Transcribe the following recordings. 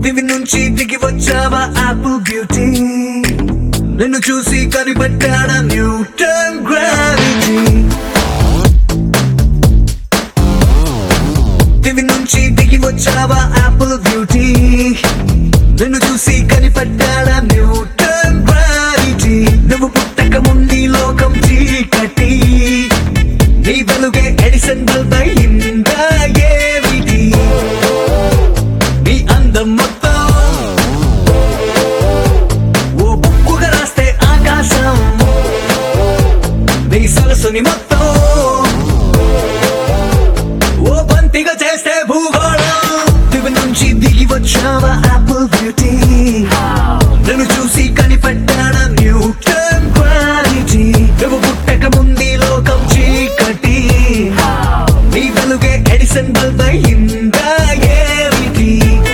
దివి నుంచి దిగి వచ్చావా ఆపిల్ బ్యూటీ నిన్ను చూసి కనిపెట్టాడా న్యూటన్ గ్రావిటీ దివి నుంచి దిగి వచ్చావా ఆపిల్ బ్యూటీ నిన్ను చూసి కనిపెట్టాడా న్యూటన్ గ్రావిటీ నువ్వు పుట్టక ముందు లోకం చీకటి నీ వెలుగే ఎడిసన్ బల్బ్ అయిందా ఏమిటి నీ అందం మొత్తం ఓ బుక్కుగా రాస్తే ఆకాశం నీ సరస్సుని మొత్తం ఓ బంతిగా చేస్తే భూగోళం దివి నుంచి దిగి వచ్చావా ఆపిల్ బ్యూటీ నన్ను చూసి కనిపెట్టాడా న్యూటన్ క్వాలిటీ నువ్వు పుట్టక ముందు లోకం చీకటి నీ వెలుగే ఎడిసన్ బల్బ్ అయిందా ఏమిటి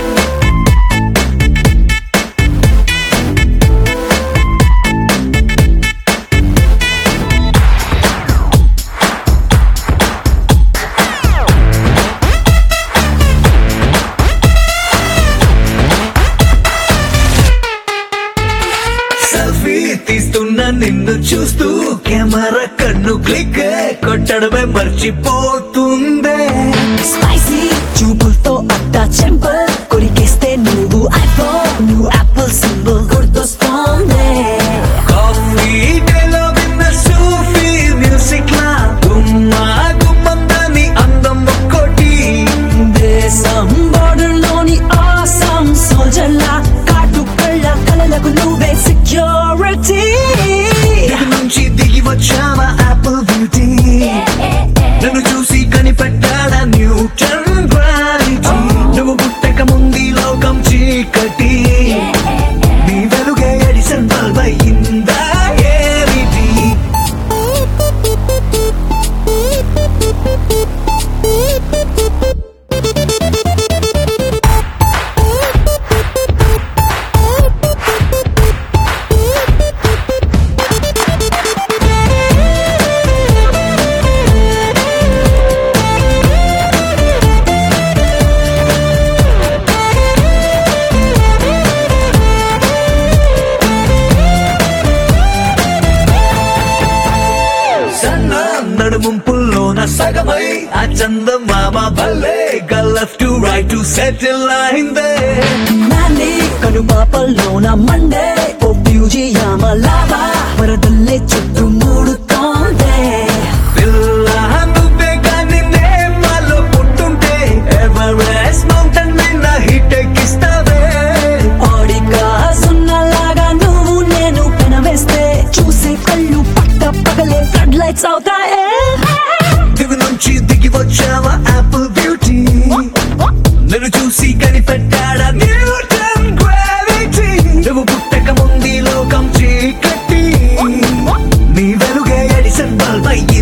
సెల్ఫీ తీస్తున్న నిన్ను చూస్తూ కెమెరా కన్ను క్లిక్ కొట్టడమే మర్చిపోతుందే స్పైసీ చూపులతో అట్టా చెంపల్ కొరికేస్తే నువ్వు ఐఫోన్ నువ్వు యాపిల్ సింబల్ గుర్తొస్తోంది కాఫీ డేలో విన్న సూఫీ మ్యూజిక్ లా గుమ్మా గుమ్మందని అందం ఒక్కోటి దేశం border లోని ఆసం సోల్జర్ లా కాటు కళ్ళ కలలకు నువ్వే సెక్యూరిటీ దిగి నుంచి దిగి వచ్చావా ఆపిల్ బ్యూటీ నన్ను చూసి కనిపెట్టాడా న్యూటన్ గ్రావిటీ నువ్వు పుట్టక ముందు లోకం చీకటి నీ వెలుగే ఎడిసన్ బల్బ్ అయిందా ఏమిటి సన్న నడుముంపుల్లోన సగమై ఆ చందమామ భలే గల్లఫ్ టు రైట్ టు సెటిల్ అయిందే నాని కనుపాపల్లోన మండే ఓ ఫ్యూజియామ లావా వరదల్లే చుట్టూ మూడుతోందే పిల్ల నువ్వే కానీ నేమాలో పుట్టుంటే ఎవరెస్ట్ మౌంటైన్ నిన్న హిట్ ఎక్కిస్తావే ఆడిగా సున్నలాగా నువ్వు నేను పెనవేస్తే చూసే కళ్ళు పట్ట పగలే ఫ్లడ్ లైట్స్ అవుతాయే దివి నుంచి దిగి వచ్చావా ఆపిల్ బ్యూటీ నన్ను చూసి కనిపెట్టాడా న్యూటన్ గ్రావిటీ నువ్వు పుట్టక ముందు లోకం చీకటి నీ వెలుగే ఎడిసన్ బల్బ్ అయ్యి